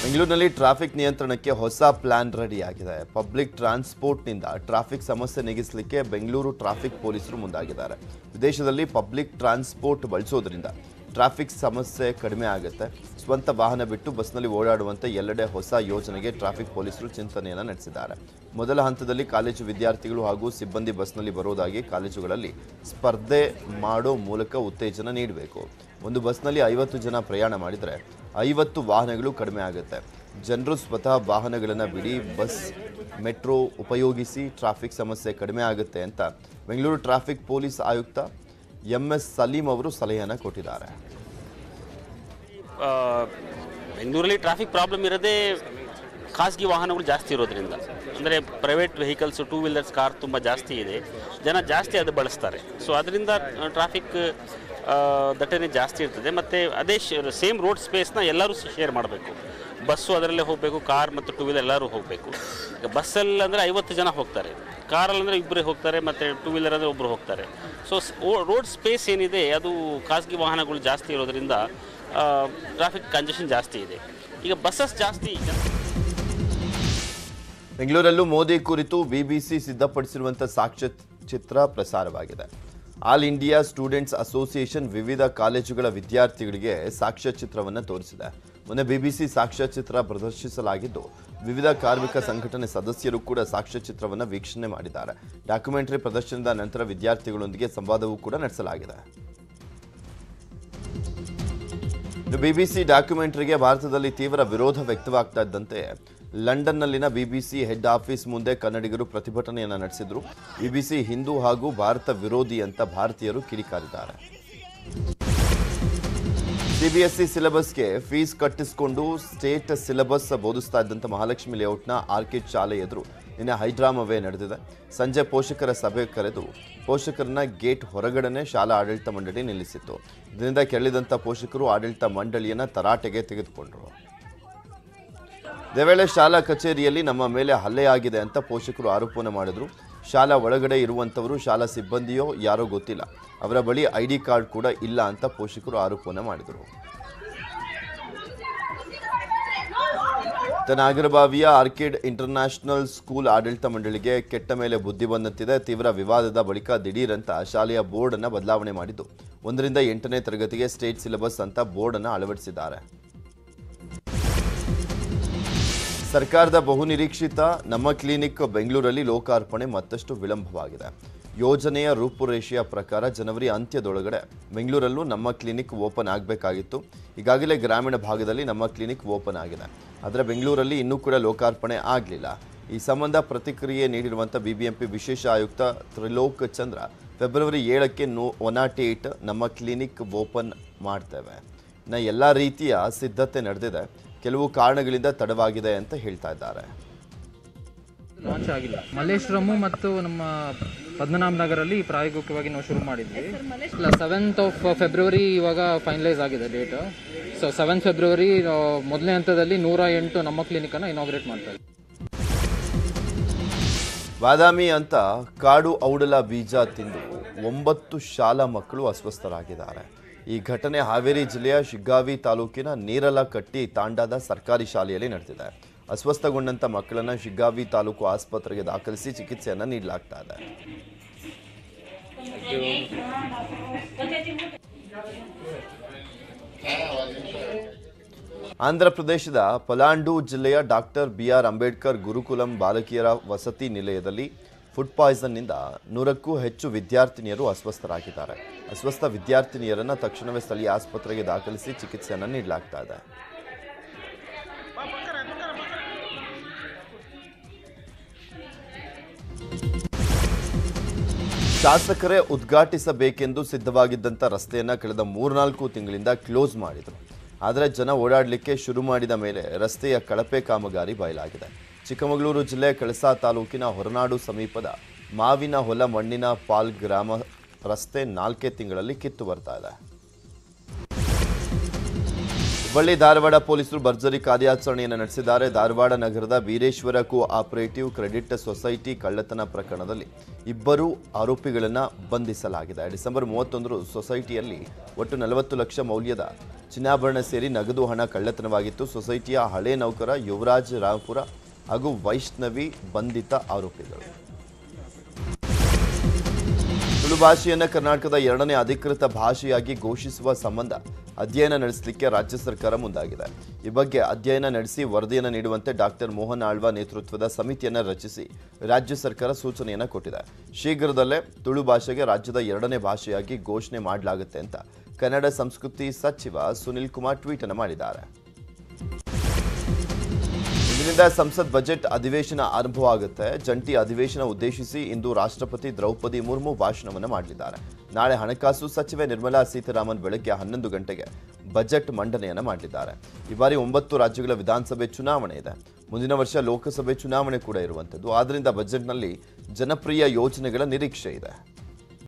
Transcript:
ಬೆಂಗಳೂರಿನಲ್ಲಿ ಟ್ರಾಫಿಕ್ ನಿಯಂತ್ರಣಕ್ಕೆ ಹೊಸ ಪ್ಲಾನ್ ರೆಡಿಯಾಗಿದೆ ಪಬ್ಲಿಕ್ ಟ್ರಾನ್ಸ್ಪೋರ್ಟ್ನಿಂದ ಟ್ರಾಫಿಕ್ ಸಮಸ್ಯೆ ನೀಗಿಸಲಿಕ್ಕೆ ಬೆಂಗಳೂರು ಟ್ರಾಫಿಕ್ ಪೊಲೀಸರು ಮುಂದಾಗಿದ್ದಾರೆ ವಿದೇಶದಲ್ಲಿ ಪಬ್ಲಿಕ್ ಟ್ರಾನ್ಸ್ಪೋರ್ಟ್ ಬಳಸೋದ್ರಿಂದ ಟ್ರಾಫಿಕ್ ಸಮಸ್ಯೆ ಕಡಿಮೆ ಆಗುತ್ತೆ ಸ್ವಂತ ವಾಹನ ಬಿಟ್ಟು ಬಸ್ನಲ್ಲಿ ಓಡಾಡುವಂತೆ ಎಲ್ಲೆಡೆ ಹೊಸ ಯೋಜನೆಗೆ ಟ್ರಾಫಿಕ್ ಪೊಲೀಸರು ಚಿಂತನೆಯನ್ನು ನಡೆಸಿದ್ದಾರೆ ಮೊದಲ ಹಂತದಲ್ಲಿ ಕಾಲೇಜು ವಿದ್ಯಾರ್ಥಿಗಳು ಹಾಗೂ ಸಿಬ್ಬಂದಿ ಬಸ್ನಲ್ಲಿ ಬರೋದಾಗಿ ಕಾಲೇಜುಗಳಲ್ಲಿ ಸ್ಪರ್ಧೆ ಮಾಡೋ ಮೂಲಕ ಉತ್ತೇಜನ ನೀಡಬೇಕು ಒಂದು ಬಸ್ನಲ್ಲಿ ಐವತ್ತು ಜನ ಪ್ರಯಾಣ ಮಾಡಿದರೆ ಐವತ್ತು ವಾಹನಗಳು ಕಡಿಮೆ ಆಗುತ್ತೆ ಜನರು ಸ್ವತಃ ವಾಹನಗಳನ್ನು ಬಿಡಿ ಬಸ್ ಮೆಟ್ರೋ ಉಪಯೋಗಿಸಿ ಟ್ರಾಫಿಕ್ ಸಮಸ್ಯೆ ಕಡಿಮೆ ಆಗುತ್ತೆ ಅಂತ ಬೆಂಗಳೂರು ಟ್ರಾಫಿಕ್ ಪೊಲೀಸ್ ಆಯುಕ್ತ ಎಂ ಎಸ್ ಸಲೀಂ ಅವರು ಸಲಹೆಯನ್ನು ಕೊಟ್ಟಿದ್ದಾರೆ ಆ, ಬೆಂಗಳೂರಲ್ಲಿ ಟ್ರಾಫಿಕ್ ಪ್ರಾಬ್ಲಮ್ ಇರೋದೇ ಖಾಸಗಿ ವಾಹನಗಳು ಜಾಸ್ತಿ ಇರೋದ್ರಿಂದ ಅಂದರೆ private vehicles two wheelers car ತುಂಬ ಜಾಸ್ತಿ ಇದೆ ಜನ ಜಾಸ್ತಿ ಅದು ಬಳಸ್ತಾರೆ ಸೊ ಅದರಿಂದ ಟ್ರಾಫಿಕ್ ದಟ್ಟಣೆ ಜಾಸ್ತಿ ಇರ್ತದೆ ಮತ್ತು ಅದೇ ಸೇಮ್ ರೋಡ್ ಸ್ಪೇಸ್ನ ಎಲ್ಲರೂ ಶೇರ್ ಮಾಡಬೇಕು ಬಸ್ಸು ಅದರಲ್ಲೇ ಹೋಗಬೇಕು ಕಾರ್ ಮತ್ತು ಟೂ ವೀಲರ್ ಎಲ್ಲರೂ ಹೋಗಬೇಕು ಈಗ ಬಸ್ಸಲ್ಲಿ ಅಂದರೆ ಐವತ್ತು ಜನ ಹೋಗ್ತಾರೆ ಕಾರಲ್ಲಿ ಅಂದರೆ ಇಬ್ಬರೇ ಹೋಗ್ತಾರೆ ಮತ್ತು ಟೂ ವೀಲರ್ ಅಂದರೆ ಒಬ್ಬರು ಹೋಗ್ತಾರೆ ಸೊ ರೋಡ್ ಸ್ಪೇಸ್ ಏನಿದೆ ಅದು ಖಾಸಗಿ ವಾಹನಗಳು ಜಾಸ್ತಿ ಇರೋದ್ರಿಂದ ಟ್ರಾಫಿಕ್ ಕಂಜೆಷನ್ ಜಾಸ್ತಿ ಇದೆ ಈಗ ಬಸ್ಸಸ್ ಜಾಸ್ತಿ ಬೆಂಗಳೂರಲ್ಲೂ ಮೋದಿ ಕುರಿತು ಬಿಬಿಸಿ ಸಿದ್ಧಪಡಿಸಿರುವಂಥ ಸಾಕ್ಷ್ಯ ಚಿತ್ರ ಪ್ರಸಾರವಾಗಿದೆ ಆಲ್ ಇಂಡಿಯಾ ಸ್ಟೂಡೆಂಟ್ಸ್ ಅಸೋಸಿಯೇಷನ್ ವಿವಿಧ ಕಾಲೇಜುಗಳ ವಿದ್ಯಾರ್ಥಿಗಳಿಗೆ ಸಾಕ್ಷ್ಯಚಿತ್ರವನ್ನು ತೋರಿಸಿದೆ ಮೊನ್ನೆ ಬಿಬಿಸಿ ಸಾಕ್ಷ್ಯಚಿತ್ರ ಪ್ರದರ್ಶಿಸಲಾಗಿದ್ದು ವಿವಿಧ ಕಾರ್ಮಿಕ ಸಂಘಟನೆ ಸದಸ್ಯರು ಕೂಡ ಸಾಕ್ಷ್ಯಚಿತ್ರವನ್ನು ವೀಕ್ಷಣೆ ಮಾಡಿದ್ದಾರೆ ಡಾಕ್ಯುಮೆಂಟರಿ ಪ್ರದರ್ಶನದ ನಂತರ ವಿದ್ಯಾರ್ಥಿಗಳೊಂದಿಗೆ ಸಂವಾದವೂ ಕೂಡ ನಡೆಸಲಾಗಿದೆ ಇನ್ನು ಬಿಬಿಸಿ ಡಾಕ್ಯುಮೆಂಟರಿಗೆ ಭಾರತದಲ್ಲಿ ತೀವ್ರ ವಿರೋಧ ವ್ಯಕ್ತವಾಗ್ತಾ ಇದ್ದಂತೆ ಲಂಡನ್ನಲ್ಲಿನ ಬಿಬಿಸಿ ಹೆಡ್ ಆಫೀಸ್ ಮುಂದೆ ಕನ್ನಡಿಗರು ಪ್ರತಿಭಟನೆಯನ್ನು ನಡೆಸಿದ್ರು ಬಿಬಿಸಿ ಹಿಂದೂ ಹಾಗೂ ಭಾರತ ವಿರೋಧಿ ಅಂತ ಭಾರತೀಯರು ಕಿಡಿಕಾರಿದ್ದಾರೆ ಸಿಬಿಎಸ್ಇ ಸಿಲೆಬಸ್ಗೆ ಫೀಸ್ ಕಟ್ಟಿಸಿಕೊಂಡು ಸ್ಟೇಟ್ ಸಿಲೆಬಸ್ ಬೋಧಿಸ್ತಾ ಇದ್ದಂಥ ಮಹಾಲಕ್ಷ್ಮಿ ಲೇಔಟ್ನ ಆರ್ಕಿಡ್ ಶಾಲೆ ಎದುರು ನಿನ್ನೆ ಹೈಡ್ರಾಮವೇ ನಡೆದಿದೆ ಸಂಜೆ ಪೋಷಕರ ಸಭೆ ಕರೆದು ಪೋಷಕರನ್ನ ಗೇಟ್ ಹೊರಗಡೆನೆ ಶಾಲಾ ಆಡಳಿತ ಮಂಡಳಿ ನಿಲ್ಲಿಸಿತ್ತು ಇದರಿಂದ ಕೆರಳಿದಂಥ ಪೋಷಕರು ಆಡಳಿತ ಮಂಡಳಿಯನ್ನ ತರಾಟೆಗೆ ತೆಗೆದುಕೊಂಡರು ಇದೇ ವೇಳೆ ಶಾಲಾ ಕಚೇರಿಯಲ್ಲಿ ನಮ್ಮ ಮೇಲೆ ಹಲ್ಲೆಯಾಗಿದೆ ಅಂತ ಪೋಷಕರು ಆರೋಪವನ್ನು ಮಾಡಿದ್ರು ಶಾಲಾ ಒಳಗಡೆ ಇರುವಂಥವರು ಶಾಲಾ ಸಿಬ್ಬಂದಿಯೋ ಯಾರೋ ಗೊತ್ತಿಲ್ಲ ಅವರ ಬಳಿ ಐ ಡಿ ಕಾರ್ಡ್ ಕೂಡ ಇಲ್ಲ ಅಂತ ಪೋಷಕರು ಆರೋಪವನ್ನು ಮಾಡಿದರು ನಾಗರಬಾವಿಯ ಆರ್ಕಿಡ್ ಇಂಟರ್ನ್ಯಾಷನಲ್ ಸ್ಕೂಲ್ ಆಡಳಿತ ಮಂಡಳಿಗೆ ಕೆಟ್ಟ ಮೇಲೆ ಬುದ್ಧಿ ಬಂದಂತಿದೆ ತೀವ್ರ ವಿವಾದದ ಬಳಿಕ ದಿಢೀರಂತ ಶಾಲೆಯ ಬೋರ್ಡ್ ಅನ್ನ ಬದಲಾವಣೆ ಮಾಡಿದ್ದು ಒಂದರಿಂದ ಎಂಟನೇ ತರಗತಿಗೆ ಸ್ಟೇಟ್ ಸಿಲೆಬಸ್ ಅಂತ ಬೋರ್ಡ್ ಅನ್ನ ಅಳವಡಿಸಿದ್ದಾರೆ ಸರ್ಕಾರದ ಬಹುನಿರೀಕ್ಷಿತ ನಮ್ಮ ಕ್ಲಿನಿಕ್ ಬೆಂಗಳೂರಲ್ಲಿ ಲೋಕಾರ್ಪಣೆ ಮತ್ತಷ್ಟು ವಿಳಂಬವಾಗಿದೆ ಯೋಜನೆಯ ರೂಪುರೇಷೆಯ ಪ್ರಕಾರ ಜನವರಿ ಅಂತ್ಯದೊಳಗಡೆ ಬೆಂಗಳೂರಲ್ಲೂ ನಮ್ಮ ಕ್ಲಿನಿಕ್ ಓಪನ್ ಆಗಬೇಕಾಗಿತ್ತು ಈಗಾಗಲೇ ಗ್ರಾಮೀಣ ಭಾಗದಲ್ಲಿ ನಮ್ಮ ಕ್ಲಿನಿಕ್ ಓಪನ್ ಆಗಿದೆ ಆದರೆ ಬೆಂಗಳೂರಲ್ಲಿ ಇನ್ನೂ ಕೂಡ ಲೋಕಾರ್ಪಣೆ ಆಗಲಿಲ್ಲ ಈ ಸಂಬಂಧ ಪ್ರತಿಕ್ರಿಯೆ ನೀಡಿರುವಂಥ ಬಿಬಿಎಂಪಿ ವಿಶೇಷ ಆಯುಕ್ತ ತ್ರಿಲೋಕ್ ಚಂದ್ರ ಫೆಬ್ರವರಿ ಏಳಕ್ಕೆ ನೋ ಒನ್ ನಾಟ್ ಏಯ್ಟ್ ನಮ್ಮ ಕ್ಲಿನಿಕ್ ಓಪನ್ ಮಾಡ್ತೇವೆ ಇನ್ನು ಎಲ್ಲ ರೀತಿಯ ಸಿದ್ಧತೆ ನಡೆದಿದೆ ಕೆಲವು ಕಾರಣಗಳಿಂದ ತಡವಾಗಿದೆ ಅಂತ ಹೇಳ್ತಾ ಇದ್ದಾರೆ ಲಾಂಚ್ ಆಗಿಲ್ಲ ಮಲ್ಲೇಶ್ವರಮು ಮತ್ತು ನಮ್ಮ ಪದ್ಮನಾಭ ನಗರಲ್ಲಿ ಪ್ರಾಯೋಗಿಕವಾಗಿ ನಾವು ಶುರು ಮಾಡಿದ್ವಿ ಇಲ್ಲ ಸೆವೆಂತ್ ಆಫ್ ಫೆಬ್ರವರಿ ಇವಾಗ ಫೈನಲೈಸ್ ಆಗಿದೆ ಡೇಟ್ ಸೊ ಸೆವೆಂತ್ ಫೆಬ್ರವರಿ ಮೊದಲನೇ ಹಂತದಲ್ಲಿ ನೂರ ಎಂಟು ನಮ್ಮ ಕ್ಲಿನಿಕನ್ನು ಇನಾಗ್ರೇಟ್ ಮಾಡ್ತಾರೆ ಬಾದಾಮಿ ಅಂತ ಕಾಡು ಔಡಲ ಬೀಜ ತಿಂದು ಒಂಬತ್ತು ಶಾಲಾ ಮಕ್ಕಳು ಅಸ್ವಸ್ಥರಾಗಿದ್ದಾರೆ ಈ ಘಟನೆ ಹಾವೇರಿ ಜಿಲ್ಲೆಯ ಶಿಗ್ಗಾವಿ ತಾಲೂಕಿನ ನೀರಲಕಟ್ಟಿ ತಾಂಡಾದ ಸರ್ಕಾರಿ ಶಾಲೆಯಲ್ಲಿ ನಡೆದಿದೆ ಅಸ್ವಸ್ಥಗೊಂಡಂತ ಮಕ್ಕಳನ್ನ ಶಿಗ್ಗಾವಿ ತಾಲೂಕು ಆಸ್ಪತ್ರೆಗೆ ದಾಖಲಿಸಿ ಚಿಕಿತ್ಸೆಯನ್ನ ನೀಡಲಾಗ್ತಾ ಇದೆ ಆಂಧ್ರ ಪ್ರದೇಶದ ಪಲಾಂಡು ಜಿಲ್ಲೆಯ doctor B R Ambedkar Gurukulam ಬಾಲಕಿಯರ ವಸತಿ ನಿಲಯದಲ್ಲಿ ಫುಡ್ ಪಾಯ್ಸನ್ನಿಂದ ನೂರಕ್ಕೂ ಹೆಚ್ಚು ವಿದ್ಯಾರ್ಥಿನಿಯರು ಅಸ್ವಸ್ಥರಾಗಿದ್ದಾರೆ ಅಸ್ವಸ್ಥ ವಿದ್ಯಾರ್ಥಿನಿಯರನ್ನ ತಕ್ಷಣವೇ ಸ್ಥಳೀಯ ಆಸ್ಪತ್ರೆಗೆ ದಾಖಲಿಸಿ ಚಿಕಿತ್ಸೆಯನ್ನು ನೀಡಲಾಗ್ತಾ ಇದೆ ಶಾಸಕರೇ ಉದ್ಘಾಟಿಸಬೇಕೆಂದು ಸಿದ್ಧವಾಗಿದ್ದಂಥ ರಸ್ತೆಯನ್ನ ಕಳೆದ ಮೂರ್ನಾಲ್ಕು ತಿಂಗಳಿಂದ ಕ್ಲೋಸ್ ಮಾಡಿದರು ಆದರೆ ಜನ ಓಡಾಡಲಿಕ್ಕೆ ಶುರು ಮಾಡಿದ ಮೇಲೆ ರಸ್ತೆಯ ಕಳಪೆ ಕಾಮಗಾರಿ ಬಯಲಾಗಿದೆ ಚಿಕ್ಕಮಗಳೂರು ಜಿಲ್ಲೆ ಕಳಸಾ ತಾಲೂಕಿನ ಹೊರನಾಡು ಸಮೀಪದ ಮಾವಿನ ಹೊಲ ಮಣ್ಣಿನ ಪಾಲ್ ಗ್ರಾಮ ರಸ್ತೆ ನಾಲ್ಕೇ ತಿಂಗಳಲ್ಲಿ ಕಿತ್ತು ಬರ್ತಾ ಇದೆ ಹುಬ್ಬಳ್ಳಿ ಧಾರವಾಡ ಪೊಲೀಸರು ಭರ್ಜರಿ ಕಾರ್ಯಾಚರಣೆಯನ್ನು ನಡೆಸಿದ್ದಾರೆ ಧಾರವಾಡ ನಗರದ Veereshwara co-operative credit society ಕಳ್ಳತನ ಪ್ರಕರಣದಲ್ಲಿ ಇಬ್ಬರು ಆರೋಪಿಗಳನ್ನು ಬಂಧಿಸಲಾಗಿದೆ ಡಿಸೆಂಬರ್ ಮೂವತ್ತೊಂದರು ಸೊಸೈಟಿಯಲ್ಲಿ ಒಟ್ಟು ನಲವತ್ತು ಲಕ್ಷ ಮೌಲ್ಯದ ಚಿನ್ನಾಭರಣ ಸೇರಿ ನಗದು ಹಣ ಕಳ್ಳತನವಾಗಿತ್ತು ಸೊಸೈಟಿಯ ಹಳೆ ನೌಕರ ಯುವರಾಜ್ ರಾವ್ಪುರ ಹಾಗೂ ವೈಷ್ಣವಿ ಬಂಧಿತ ಆರೋಪಿಗಳು ತುಳು ಭಾಷೆಯನ್ನ ಕರ್ನಾಟಕದ ಎರಡನೇ ಅಧಿಕೃತ ಭಾಷೆಯಾಗಿ ಘೋಷಿಸುವ ಸಂಬಂಧ ಅಧ್ಯಯನ ನಡೆಸಲಿಕ್ಕೆ ರಾಜ್ಯ ಸರ್ಕಾರ ಮುಂದಾಗಿದೆ ಈ ಬಗ್ಗೆ ಅಧ್ಯಯನ ನಡೆಸಿ ವರದಿಯನ್ನು ನೀಡುವಂತೆ ಡಾಕ್ಟರ್ ಮೋಹನ್ ಆಳ್ವ ನೇತೃತ್ವದ ಸಮಿತಿಯನ್ನು ರಚಿಸಿ ರಾಜ್ಯ ಸರ್ಕಾರ ಸೂಚನೆಯನ್ನು ಕೊಟ್ಟಿದೆ ಶೀಘ್ರದಲ್ಲೇ ತುಳು ಭಾಷೆಗೆ ರಾಜ್ಯದ ಎರಡನೇ ಭಾಷೆಯಾಗಿ ಘೋಷಣೆ ಮಾಡಲಾಗುತ್ತೆ ಅಂತ ಕನ್ನಡ ಸಂಸ್ಕೃತಿ ಸಚಿವ ಸುನಿಲ್ ಕುಮಾರ್ ಟ್ವೀಟ್ ಅನ್ನು ಮಾಡಿದ್ದಾರೆ ಇಂದಿನಿಂದ ಸಂಸತ್ ಬಜೆಟ್ ಅಧಿವೇಶನ ಆರಂಭವಾಗುತ್ತೆ ಜಂಟಿ ಅಧಿವೇಶನ ಉದ್ದೇಶಿಸಿ ಇಂದು ರಾಷ್ಟ್ರಪತಿ ದ್ರೌಪದಿ ಮುರ್ಮು ಭಾಷಣವನ್ನು ಮಾಡಲಿದ್ದಾರೆ ನಾಳೆ ಹಣಕಾಸು ಸಚಿವೆ ನಿರ್ಮಲಾ ಸೀತಾರಾಮನ್ ಬೆಳಗ್ಗೆ ಹನ್ನೊಂದು ಗಂಟೆಗೆ ಬಜೆಟ್ ಮಂಡನೆಯನ್ನು ಮಾಡಲಿದ್ದಾರೆ ಈ ಬಾರಿ ಒಂಬತ್ತು ರಾಜ್ಯಗಳ ವಿಧಾನಸಭೆ ಚುನಾವಣೆ ಇದೆ ಮುಂದಿನ ವರ್ಷ ಲೋಕಸಭೆ ಚುನಾವಣೆ ಕೂಡ ಇರುವಂಥದ್ದು ಆದ್ದರಿಂದ ಬಜೆಟ್ನಲ್ಲಿ ಜನಪ್ರಿಯ ಯೋಜನೆಗಳ ನಿರೀಕ್ಷೆ ಇದೆ